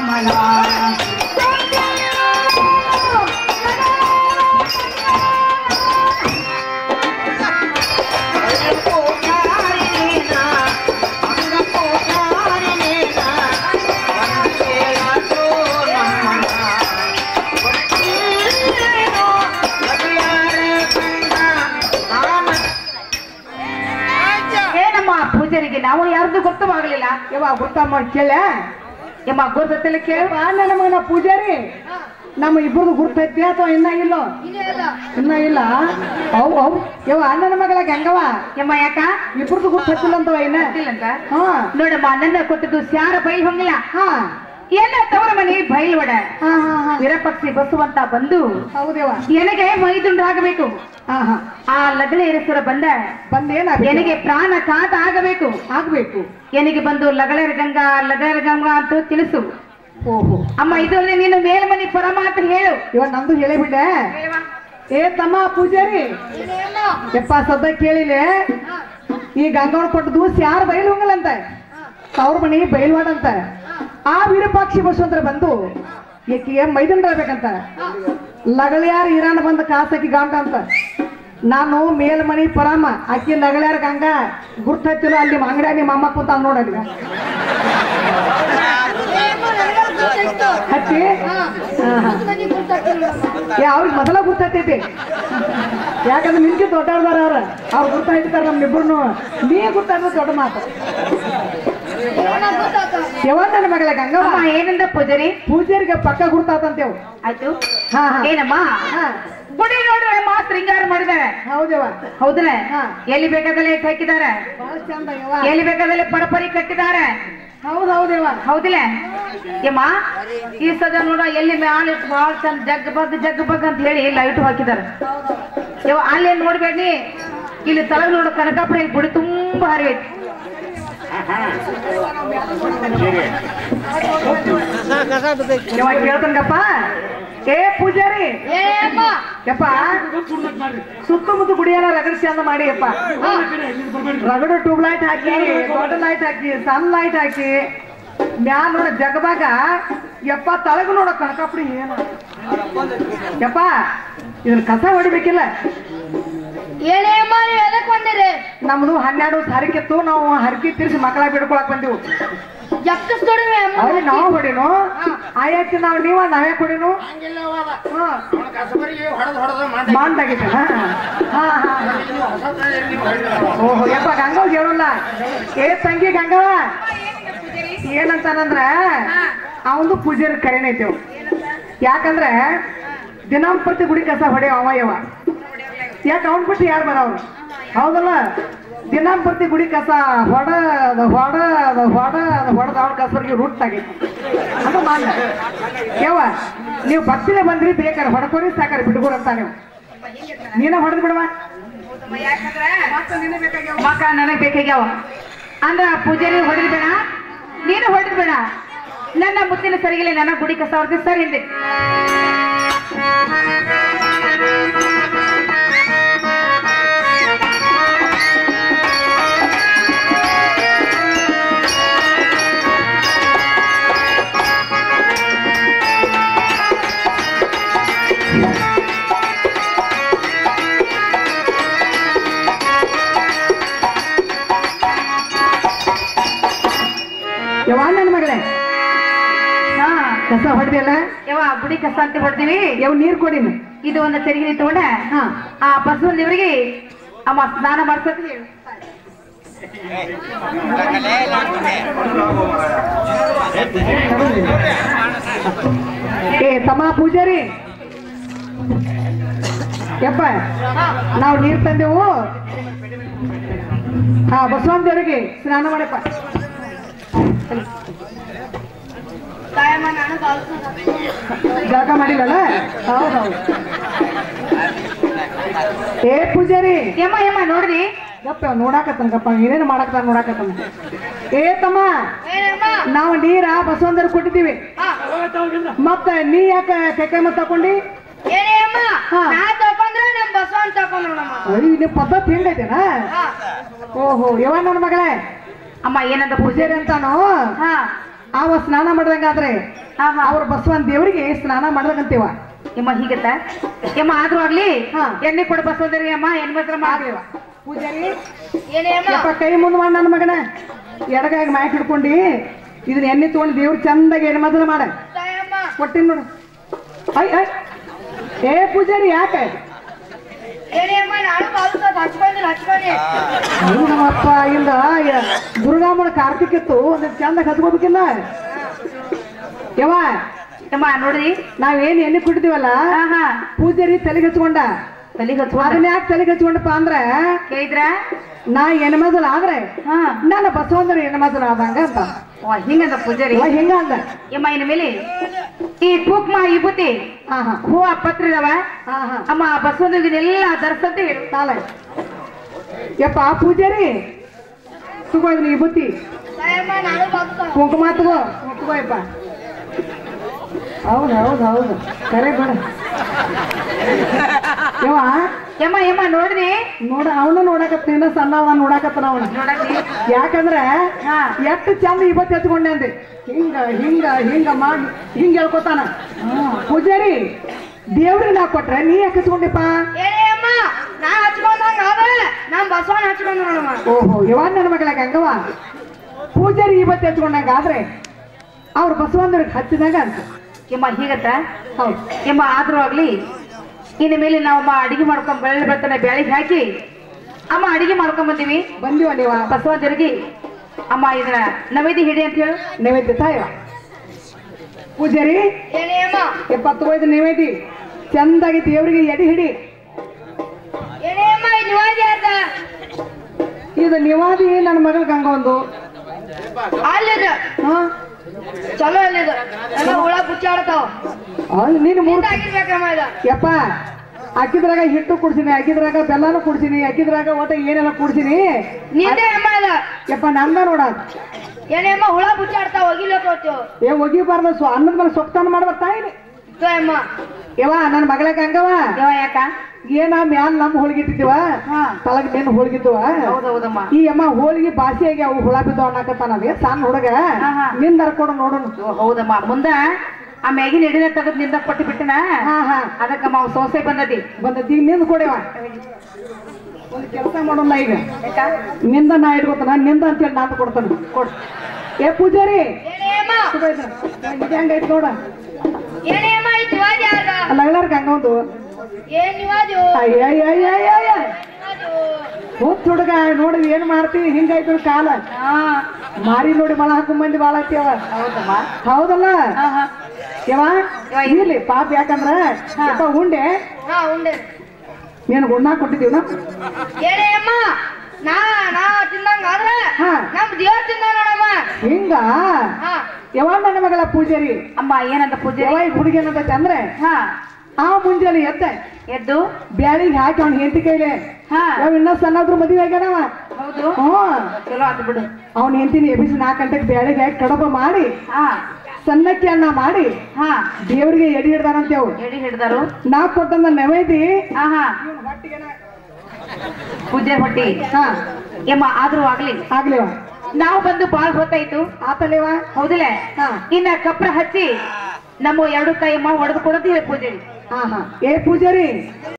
ನಮ್ಮನ ಏನಮ್ಮ ಪೂಜಾರಿಗೆ ನಾವು ಯಾರ್ದು ಗೊತ್ತವಾಗಲಿಲ್ಲ ಯವ್ವ ಗೊತ್ತಮ್ಮ ಕೇಳ ಯಮ್ಮ ಗೊತ್ತಲ್ಲ ಕೇಳ ನನ್ನ ಮಗನ ಪೂಜಾರಿ ನಮ್ಮ ಇಬ್ಬರದು ಗುರ್ತೈತಿ ಅಥವಾ ಇನ್ನ ಇಲ್ಲೋ ಇನ್ನ ಇಲ್ಲ ಅವು ಅವು ಯವ್ವ ಅಣ್ಣನ ಮಗಳ ಗಂಗವ ಯಮ್ಮ ಯಾಕ ಇಬ್ಬರದು ಗುರ್ತೈತಿಲ್ಲ ಅಂತವ ಇನ್ನ ಗೊತ್ತಿಲ್ಲಂತ ಹಾ ನೋಡಮ್ಮ ನನ್ನ ಕೊಟ್ಟದ್ದು ಸ್ಯಾರ ಬೈಲ್ ಹೊಂಗಿಲ್ಲ ಹಾ ಎಲ್ಲ ತವರ ಮನೆ ಬೈಲ್ವಡ ಹಾ ಹಾ ಹಾ ವಿರಪಕ್ಷಿ ಬಸುವಂತ ಬಂದು ಹೌದೇವ ನನಗೆ ಮೈದುಂಡು ಆಗಬೇಕು ಹಾ ಹಾ ಆ ಲಗ್ನ ಇರಿಸುರ ಬಂದ ಬಂದೇನ ನನಗೆ ಪ್ರಾಣ ಕಾಟ ಆಗಬೇಕು ಆಗ್ಬೇಕು ನನಗೆ ಬಂದು ಲಗಳರ ಗಂಗಾ ಲಗಳರ ಗಂಗಾ ಅಂತ ತಿಳಿಸು ಓಹೋ ಅಮ್ಮ ಇದೊಂದು ನೀನು ಮೇಲ್ಮನಿ ಪರಮಾತ್ಮ ಹೇಳು ಇವ ನಂದು ಹೇಳಿಬಿಟ್ಟೆ ಏ ತಮ್ಮ ಪೂಜಾರಿ ಯಪ್ಪ ಸದ್ದ ಕೇಳಿಲೆ ಈ ಗಂಗವನ ಕೊಟ್ಟದು ಯಾರು ಬಯಲು ಹೋಗಲ್ಲಂತ ತವ್ರ ಮನೆ ಬಯಲ್ವಾಡಂತ ಆ ವಿರೂಪಾಕ್ಷಿ ಬಸವಂತರ ಬಂದು ಈಕಿಗೆ ಮೈದಂಡ್ರಬೇಕಂತ ಲಗಳಯಾರ ಇರಾಣ ಬಂದ ಕಾಸಕಿ ಗಂಗ ಅಂತ ನಾನು ಮೇಲ್ಮನಿ ಪರಾಮ ಆಕಿ ಲಗಳಯಾರ ಗಂಗ ಗುರ್ತತ್ತಿಲ್ಲ ಅಲ್ಲಿ ಅಂಗಡಿಯಾಗ ನಿಮ್ಮ ಅಮ್ಮ ಕೂತ ನೋಡಲ್ಲಿ ಹಚ್ಚಿ ಹಾ, ಹಾ. ಏ ಅವ್ರಿಗೆ ಮೊದಲ ಗುರ್ತೈತೈತಿ ಯಾಕಂದ್ರೆ ನಿನ್ಗೆ ದೊಡ್ಡವ್ರದಾರ ಅವ್ರ ಅವ್ರು ಗುರ್ತಾಯ್ತಾರ ನಮ್ಮಿಬ್ರು ನೀ ಗುರ್ತಾಯ್ತ ದೊಡ್ಡ ಮಾತು ಯಾವಾಗ ನನ್ನ ಮಗಳ ಗಂಗವ್ವ ಅಮ್ಮ ಏನಂದ ಪೂಜಾರಿ ಪೂಜಾರಿಗೆ ಪಕ್ಕ ಗುರ್ತಾತಂತೇವ್ ಆಯ್ತು ಹಾ ಹಾ ಏನಮ್ಮ ಹಾ ಗುಡಿ ನೋಡ್ರೆ ಮಾ ಶೃಂಗಾರ ಮಾಡಿದಾರೆ ಹೌದೇವ ಹೌದ್ರೆ ಹಾ. ಎಲ್ಲಿ ಬೇಕಾದಲ್ಲೇ ಇಟ್ಟು ಹಾಕಿದ್ದಾರೆ ಬಹಳ ಚಂದ ಯವ್ವ ಎಲ್ಲಿ ಬೇಕಾದಲ್ಲೇ ಪರಪರಿ ಕಟ್ಟಿದ್ದಾರೆ ಹೌದ್ ಹೌದೇವ ಹೌದಿಲ್ಲ ಯಮ್ಮ ಈ ಸದ ನೋಡ ಎಲ್ಲಿ ಮ್ಯಾಲ ಇಟ್ಟು ಭಾಳ ಚಂದ ಜಗ್ ಬಗ್ ಜಗ್ ಬಗ್ ಅಂತ ಹೇಳಿ ಲೈಟ್ ಹಾಕಿದಾರೆ ಯವ್ವ ಅಲ್ಲಿ ನೋಡ್ಬೇಡಿ ಇಲ್ಲಿ ತಳಗ್ ನೋಡು ಕನಕಾಪುರ ಇಲ್ಲಿ ಗುಡಿ ತುಂಬಾ ಹರಿವೈತಿ ಯವ್ವ ಕೇಳ್ತಂಗಪ್ಪ ಏ ಪೂಜಾರಿ ಯಪ್ಪ ಸುತ್ತಮುತ್ತ ಗುಡಿಯೆಲ್ಲ ರಗಡ ಚಂದ ಮಾಡಿ ಯಪ್ಪ ರಗಡ ಟ್ಯೂಬ್ ಲೈಟ್ ಹಾಕಿ ದೊಡ್ಡ ಲೈಟ್ ಹಾಕಿ ಸಣ್ಣ ಲೈಟ್ ಹಾಕಿ ಮ್ಯಾಲ ನೋಡ ಜಗಬಾಗ ಯಪ್ಪ ತಳಗ ನೋಡ ಕನಕಾಪುಡಿ ಏನು ಯಪ್ಪ ಇದ್ರ ಕಸ ಹೊಡಿಬೇಕಿಲ್ಲ ಏನೇಮ್ಮ ನೀವು ಎದಕ್ ಬಂದಿರಿ ನಮ್ದು ಹನ್ನೆರಡು ಹರಕಿತ್ತು ನಾವು ಹರಕಿ ತಿರ್ಸಿ ಮಕ್ಕಳ ಬಿಡ್ಕೊಳಕ್ ಬಂದಿವು ಜಪ್ಪಿಸ್ಕೊಡ್ರಿ ಅಮ್ಮ ಅವ್ರಿಗೆ ನಾವು ಹೊಡಿನು ಆಯ್ತು ನಾವು ನೀವ ನಾವೇ ಕೊಡಿನು ಮಾಡ್ದಾಗಿತ್ತು ಹಾ ಹಾ ಹಾ ಓಹೋ ಯಪ್ಪ ಗಂಗವ್ ಹೇಳಲ್ಲ ಏ ತಂಗಿ ಗಂಗವ ಏನಂತಾನಂದ್ರ ಅವಂದು ಪೂಜಾರಿ ಕರೆನೈತೆವ್ ಯಾಕಂದ್ರೆ ದಿನಂಪ್ರತಿ ಗುಡಿ ಕಸ ಹೊಡೆಯವ ಅವ ಯವ ಯಾಕೆ ಅವನ್ ಬಿಟ್ಟು ಯಾರು ಬರವ್ರು ಹೌದಲ್ಲ ದಿನಂಪ್ರತಿ ಗುಡಿ ಕಸ ಹೊಡ ಅದ ಹೊಡ ಅದ ಹೊಡ ಅದ ಹೊಡೆದ ಅವ್ನ ಕಸರಿಗೆ ರೂಟ್ ಆಗೈತಿ ಅದು ಮಾಡ ಯವ್ವ ನೀವು ಭಕ್ತಿಲೆ ಬಂದ್ರಿ ಬೇಕಾರೆ ಹೊಡ್ಕೊರಿ ಸಾಕಾರೆ ಬಿಟ್ಕೊರಿ ಅಂತ ನೀವು ನೀನ ಹೊಡೆದ್ ಬಿಡವ ಮಕ್ಕ ನನಗ್ ಬೇಕಾಗ್ಯಾವ ಅಂದ್ರ ಪೂಜಾರಿ ಹೊಡೆದ್ ಬೇಡ ನೀನು ಹೊಡೆದ್ ಬೇಡ ನನ್ನ ಮುತ್ತಿನ ಸರಿಗಿಲ್ಲ ನನ್ನ ಗುಡಿ ಕಸ ಹೊಡೆದು ಸರಿ ಹಿಂದೆ ಯವ್ವ ನನ್ನ ಮಗಳೇ ಹಾ ಕಸ ಹೊಡೆದಿಲ್ಲ ಯವ್ವ ಗುಡಿ ಕಸ ಅಂತ ಹೊಡ್ತೀವಿ ಯಾವ ನೀರ್ ಕೊಡಿನ ಇದು ಒಂದು ತೆರಿಗೆ ತಗೊಂಡ ಹಾ ಆ ಬಸವನ ದೇವರಿಗೆ ಅಮ್ಮ ಸ್ನಾನ ಮಾಡ್ಸೋದು ಹೇಳು ಏ ತಮ್ಮ ಪೂಜಾರಿ ಯಪ್ಪ ನಾವು ನೀರ್ ತಂದೆವು ಹಾ ಬಸವನ ದೇವರಿಗೆ ಸ್ನಾನ ಮಾಡಪ್ಪ ಜಳಕ ಮಾಡಿಲ್ಲಲ್ಲ ಹೌದು ಹೌದು ಏ ಪೂಜಾರಿ ಯಮ್ಮ ಯಮ್ಮ ನೋಡ್ರಿ ಗಪ್ಪ ನೋಡಾಕತ್ತನಗಪ್ಪ ಏನೇನು ಮಾಡಾಕತ್ತಾನ ನೋಡಾಕತ್ತಾನ ಏ ತಮ್ಮ ಏನಮ್ಮ ನಾವು ನೀರ ಬಸವಂತರು ಕೊಟ್ಟಿದ್ದೀವಿ ಮತ್ತ ನೀ ಯಾಕ ಕೈಕೈ ತಕೊಂಡಿ ಏನೇ ಅಮ್ಮ ಹಾ. ನಾ ತಕೊಂಡ್ರೆ ನಮ್ ಬಸವನ್ ತಕೊಂಡ್ರಮ್ಮ ಅಯ್ಯ ನಿಮ್ಮ ಪದ್ಧತಿ ಹೆಂಗೈತೆನಾ ಓಹೋ ಯವ ನನ್ನ ಮಗಳೇ ಅಮ್ಮ ಏನಂತ ಪೂಜೆ ಪೂಜಾರಿ ಅಂತಾನು ಹಾ ಅವ ಸ್ನಾನ ಮಾಡ್ದಂಗಾದ್ರೆ ಹಾ ಹಾ ಅವ್ರ ಬಸವನ್ ದೇವರಿಗೆ ಸ್ನಾನ ಮಾಡ್ದಂಗಂತೀವ ಯಮ್ಮ ಹೀಗತ್ತ ಯಮ್ಮ ಆದ್ರೂ ಆಗ್ಲಿ ಹಾ. ಎಣ್ಣೆ ಕೊಡ ಬಸವಂದ್ರಿ ಅಮ್ಮ ಎಣ್ಣೆ ಮಾತ್ರ ಮಾಡ್ರಿ ಪೂಜಾರಿ ಏನೇ ಅಮ್ಮ ಯಪ್ಪ ಕೈ ಮುಂದ್ ಮಾಡ ನನ್ನ ಮಗನ ಎಡಗಾಗಿ ಮ್ಯಾಕ್ ಹಿಡ್ಕೊಂಡು ಇದನ್ನ ಎಣ್ಣೆ ತಗೊಂಡು ದೇವ್ರ ಚಂದಾಗಿ ಎಣ್ಣೆ ಮೊದಲು ಮಾಡ ತಾಯಿ ಅಮ್ಮ ಕೊಟ್ಟಿನ್ ನೋಡು ಐ ಐ ಏ ಪೂಜಾರಿ ಯಾಕೆ ಏನೇ ಅಮ್ಮ ನಾನು ಬಾಲ್ಸ ಹಚ್ಕೊಂಡಿಲ್ಲ ಹಚ್ಕೊಂಡಿ ಅಯ್ಯೋ ನಮ್ಮಪ್ಪ ಇಂದ ಯ- ದುರ್ಗಾಮನ ಕಾರ್ತಿಕ್ ಇತ್ತು ಒಂದ್ ಚಂದ ಹತ್ಕೋಬೇಕಿಲ್ಲ ಯವ್ವ ಯಮ್ಮ ನೋಡ್ರಿ ನಾವೇನ್ ಎಣ್ಣೆ ಕುಡಿದೀವಲ್ಲ ಹಾ ಹಾ ಪೂಜಾರಿ ತಲೆಗೆ ಹಚ್ಕೊಂಡ ತಲೆಗೆ ಹಚ್ಕೊಂಡ ಅದನ್ನ ಯಾಕೆ ತಲೆಗೆ ಹಚ್ಕೊಂಡಪ್ಪ ಅಂದ್ರ ಕೇಳಿದ್ರ ನಾ ಹೆಣ್ಮದಲ್ ಆದ್ರೆ ಹಾ ನನ್ನ ಬಸವಂದ್ರ ಹೆಣ್ಮದಲ್ ಆದಂಗ ಅಂತ ವಾ, ಹಿಂಗಂದ ಪೂಜಾರಿ ಅವ ಹಿಂಗ ಅಂದ ಯಮ್ಮ ಇನ್ ಮೇಲೆ ಈ ಕುಕ್ಮ ವಿಭೂತಿ ಹಾ ಹಾ ಹೂವ ಪತ್ರ ಇದಾವ ಹಾ ಹಾ ಅಮ್ಮ ಬಸವಂದ್ರಿಗೆಲ್ಲ ಧರಿಸಂತ ಹೇಳು ಸಾಲ ಯಪ್ಪ ಪೂಜಾರಿ ತಗೋ ಇದನ್ನ ಈ ಬುತ್ತಿ ತಾಯಿ ಅಮ್ಮ ನಾನು ಬಾಲ್ಸ ಕುಂಕುಮ ತಗೋ ತಗೋ ಯಪ್ಪ ಹೌದು ಹೌದು ಹೌದು ಕರೆ ಬೇಡ ಯವ್ವ ಯಮ್ಮ ಯಮ್ಮ ನೋಡ್ರಿ ನೋಡ ಅವನು ನೋಡಕತ್ತ ಇನ್ನ ಸಣ್ಣ ಅವ ನೋಡಕತ್ತನ ಅವನ ನೋಡಕ್ರಿ ಯಾಕಂದ್ರೆ ಹಾ ಎಷ್ಟು ಚಂದ ಇವತ್ತು ಎತ್ಕೊಂಡೆ ಅಂದೆ ಹಿಂಗ ಹಿಂಗ ಹಿಂಗ ಮಾಡಿ ಹಿಂಗ ಹೇಳ್ಕೊತಾನ ಪೂಜಾರಿ ದೇವ್ರಿಗೆ ನಾ ಕೊಟ್ರೆ ನೀ ಯಾಕೆ ಹಚ್ಕೊಂಡಿಪ್ಪ ಏನೇ ಅಮ್ಮ ನಾ ಹಚ್ಕೊಂಡಂಗ ಅದ ನಮ್ ಬಸವಣ್ಣ ಹಚ್ಕೊಂಡ್ ನೋಡಮ್ಮ ಓಹೋ ಇವಾಗ ನನ್ನ ಮಗಳ ಗಂಗವ ಪೂಜಾರಿ ಇವತ್ತು ಎತ್ಕೊಂಡಂಗ ಆದ್ರೆ ಅವ್ರ ಬಸವಂದ್ರಿಗೆ ಹಚ್ಚಿದಾಗ ಅಂತ ಯಮ್ಮ ಹೀಗತ್ತ ಹೌದು ಯಮ್ಮ ಆದ್ರೂ ಆಗ್ಲಿ ಇನ್ನು ಮೇಲೆ ನಾವು ಅಮ್ಮ ಅಡಿಗೆ ಮಾಡ್ಕೊಂಡ್ ಬೆಳ್ಳಿ ಬರ್ತನೆ ಬ್ಯಾಳಿಗೆ ಹಾಕಿ ಅಮ್ಮ ಅಡಿಗೆ ಮಾಡ್ಕೊಂಡ್ ಬಂದೀವಿ ಬಂದಿವ ನೀವ ಬಸವಂತರಿಗೆ ಅಮ್ಮ ಇದನ್ನ ನವೇದಿ ಹಿಡಿ ಅಂತ ಹೇಳು ನೈವೇದ್ಯ ತಾಯವ ಪೂಜಾರಿ ಏನೇ ಅಮ್ಮ ಎಪ್ಪತ್ತು ಹೋಯ್ತು ನೈವೇದ್ಯ ಚಂದಾಗಿ ದೇವ್ರಿಗೆ ಎಡಿ ಹಿಡಿ ಏನೇ ಅಮ್ಮ ಇದು ನಿವಾಜಿ ಅದ ಇದು ನಿವಾದಿ ನನ್ನ ಮಗಳ ಗಂಗೊಂದು ಅಲ್ಲಿದ ಹಾ ಚಲೋ ಅಲ್ಲಿದ ಎಲ್ಲ ಹುಳ ಪುಚ್ಚಾಡ್ತಾವ ಅಲ್ಲಿ ನೀನು ಮೂರ್ ಆಗಿರ್ಬೇಕಮ್ಮ ಇದು ಯಪ್ಪ ಅಕ್ಕಿದ್ರಾಗ ಹಿಟ್ಟು ಕುಡ್ಸಿನಿ ಅಕ್ಕಿದ್ರಾಗ ಬೆಲ್ಲನೂ ಕುಡ್ಸಿನಿ ಅಕ್ಕಿದ್ರಾಗ ಒಟ್ಟ ಏನೆಲ್ಲ ಕುಡ್ಸಿನಿ ನಿಂದೆ ಅಮ್ಮ ಇದು ಯಪ್ಪ ನಂದ ನೋಡ ಏನೇ ಅಮ್ಮ ಹುಳ ಪುಚ್ಚಾಡ್ತಾವ ಒಗಿಲಕ್ ಹೋಗ್ತೀವಿ ಏ ಒಗಿಬಾರ್ದು ಸ್ವ ಅನ್ನದ ಮೇಲೆ ಸೊಕ್ತಾನ ಮಾಡ್ಬೇಕು ತಾಯಿನಿ ಅಮ್ಮ ಯವ್ವ ನನ್ನ ಮಗಳ ಗಂಗವ ಯಾವ ಯಾಕ ಏನ ಮ್ಯಾಲ ನಮ್ಮ ಹೋಳಿಗಿಟ್ಟಿದ್ದೀವ ಹಾ ತಳಗ್ ನಿನ್ನ ಹೋಳಿಗಿದ್ದುವ ಹೌದೌದಮ್ಮ ಈ ಅಮ್ಮ ಹೋಳಿಗೆ ಬಾಸಿಯಾಗಿ ಅವು ಹುಳ ಬಿದ್ದು ಅನ್ನಕತ್ತಾನ ಅದೇ ಸಣ್ಣ ಹುಡುಗ ಹಾ, ಹಾ. ನಿಂದ ಕೊಡು ನೋಡೋಣ ಓ, ಹೌದಮ್ಮ ಮುಂದ ಆ ಮ್ಯಾಗಿನ ಹಿಡಿದ ತೆಗೆದು ನಿಂದ ಕೊಟ್ಟು ಬಿಟ್ಟನ ಹಾ ಹಾ ಅದಕ್ಕಮ್ಮ ಅವ್ ಸೋಸೆ ಬಂದದಿ ಬಂದದ್ದು ಈಗ ನಿಂದ ಕೊಡೆವ ಒಂದು ಕೆಲಸ ಮಾಡೋಣ ಈಗ ಯಾಕ ನಿಂದ ನಾ ಇಟ್ಕೊತಾನ ನಿಂದ ಅಂತೇಳಿ ನಾನು ಕೊಡ್ತಾನೆ ಕೊಡ್ ಏ ಪೂಜಾರಿ ಏನೇ ಅಮ್ಮ ಇದು ಹೆಂಗೈತಿ ನೋಡ ಏನೇ ಅಮ್ಮ ಇದು ನಿವಾಜಿ ಅದ ಅಲ್ಲ ಎಲ್ಲಾರ್ಗ ಹಂಗೊಂದು ಏನ್ ನಿವಾಜು ಅಯ್ಯಯ್ಯಯ್ಯಯ್ಯ ನಿವಾಜು ಹುಚ್ಚ ಹುಡುಗ ನೋಡಿ ಏನ್ ಮಾಡ್ತೀವಿ ಹಿಂಗಾಯ್ತು ನೋಡ್ ಕಾಲ ಹಾ ಮಾರಿ ನೋಡಿ ಮಳ ಹಾಕೊಂಡ್ ಮಂದಿ ಬಾಳ ಐತಿಯವ ಹೌದಮ್ಮ ಹೌದಲ್ಲ ಹಾ ಹಾ ಯವ ಯವ್ವ, ಇರ್ಲಿ ಪಾಪ ಯಾಕಂದ್ರ ಯಪ್ಪ ಉಂಡೆ ಹಾ ಉಂಡೆ ನೀನು ಗುಣ್ಣ ಕೊಟ್ಟಿದ್ದೀವಿ ಏನೇ ಅಮ್ಮ ನಾ ನಾ ತಿಂದಂಗ ಆದ್ರ ಹಾ. ನಮ್ ದೇವ್ರ ತಿಂದ ನೋಡಮ್ಮ ಹಿಂಗ ಹಾ ಯಾವ ನನ್ನ ಮಗಳ ಪೂಜಾರಿ ಅಮ್ಮ ಏನಂತ ಪೂಜೆ ಯವ ಈ ಹುಡುಗಿ ಏನಂತೈತೆ ಅಂದ್ರೆ ಹಾ ಆ ಮುಂಜಾನೆ ಎದ್ದ ಎದ್ದು ಬ್ಯಾಳಿಗೆ ಹಾಕಿ ಅವ್ನ ಹೆಂಡತಿ ಕೈಲೆ ಹಾ ನಾವ್ ಇನ್ನ ಸಣ್ಣಾದ್ರು ಮದುವೆ ಆಗ್ಯಾನವ ಹೌದು ಹ್ಮ್ ಚಲೋ ಆತು ಬಿಡು ಅವ್ನ ಹೆಂಡತಿನ ಎಬ್ಬಿಸಿ ನಾಲ್ಕು ಗಂಟೆಗೆ ಬ್ಯಾಳಿಗೆ ಹಾಕಿ ಕಡಬ ಮಾಡಿ ಹಾ ಸಣ್ಣಕ್ಕಿ ಅನ್ನ ಮಾಡಿ ಹಾ ದೇವ್ರಿಗೆ ಎಡಿ ಹಿಡ್ದಾನಂತೇವು ಎಡಿ ಹಿಡ್ದಾರು ನಾ ಕೊಟ್ಟಂದ ನೈವೇದ್ಯ ಹಾ ಹಾ ಪೂಜೆ ಹೊಟ್ಟಿ ಹಾ ಯಮ್ಮ ಆದ್ರೂ ಆಗ್ಲಿ ಆಗ್ಲಿವ ನಾವು ಬಂದು ಬಾಳ್ ಹೊತ್ತಾಯ್ತು ಆತಲೇವ ಹೌದಿಲ್ಲ ಹಾ ಇನ್ನ ಕಪ್ರ ಹಚ್ಚಿ ನಮ್ಮ ಎರಡು ಕೈಯಮ್ಮ ಒಡೆದು ಕೊಡೋದು ಹೇಳಿ ಪೂಜೆ ಹಾ ಹಾ ಏ ಪೂಜಾರಿ